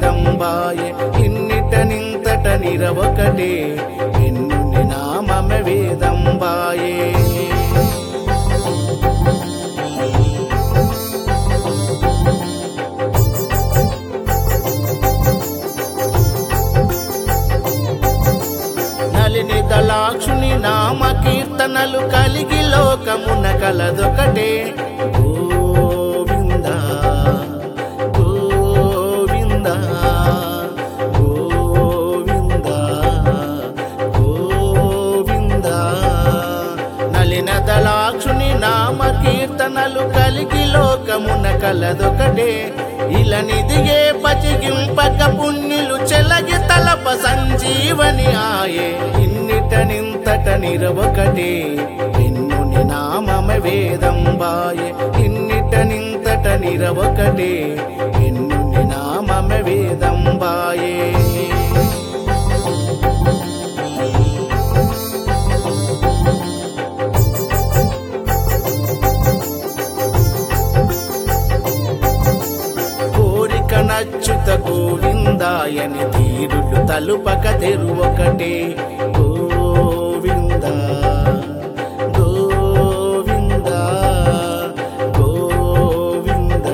వేదంబాయే ఇన్నిట నింతట నిరవకటే ఎన్నుని నామమ వేదంబాయే నలిని దళాక్షుని నామ కీర్తనలు కలిగి లోకమున కలదొకటే గోవింద గోవింద గోవింద గోవింద నలిన దళాక్షుని నామ కీర్తనలు కలిగి లోకమున కలదొకటే ఇలనిదిగే పచిగింపక పుణ్యులు చెలగి తలప సంజీవని ఆయే ఇన్నిట నింతట నిరవకటే ఎన్నుని నామమ వేదంబాయే ఇన్నిట నింతట నిరవకటే ఎన్నుని నామమ వేదంబాయే కోరిక నచ్చుత గోవిందాయని తీరులు తలుపక తెరువొకటే గోవింద గోవింద గోవింద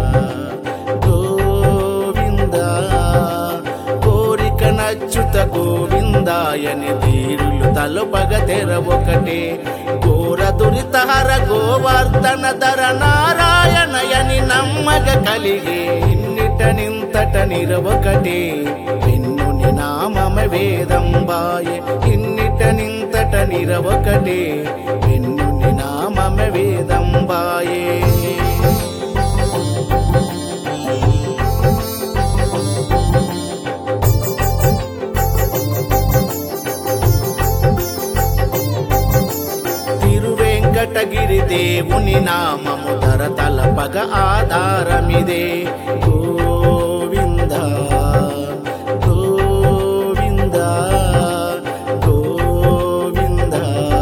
గోవింద కోరిక నచ్చుత గోవిందాయని తీరులు తలుపగ తెరవొకటే ఘోర దురితహర గోవర్ధన ధర నారాయణయని నమ్మగ కలిగే ఇన్నిట నింతట నిరవకటే ఎన్నుని నామమ వేదంబాయే ఇన్నిట నింతట నిరవకటే ఎన్నుని నామమ వేదంబాయే తిరువెంకటగిరి దేవుని నామము ధర తలపగ ఆధారమిదే గోవింద గోవింద గోవింద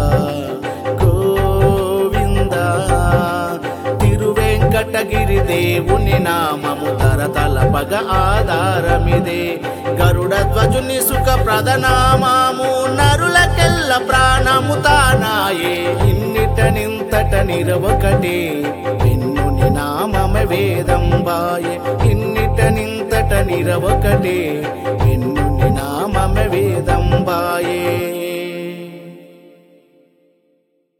గోవింద తిరువెంకటగిరి దేవుని నామము ధర తలపగ ఆధారమిదే గరుడ ధ్వజుని సుఖ ప్రధనామాము నరులకెల్ల ప్రాణము తానాయే ఇన్నిట నింతట నిరవకటే ఎన్నుని నామమ వేదంబాయే ఇన్నిట నింతట నిరవకటే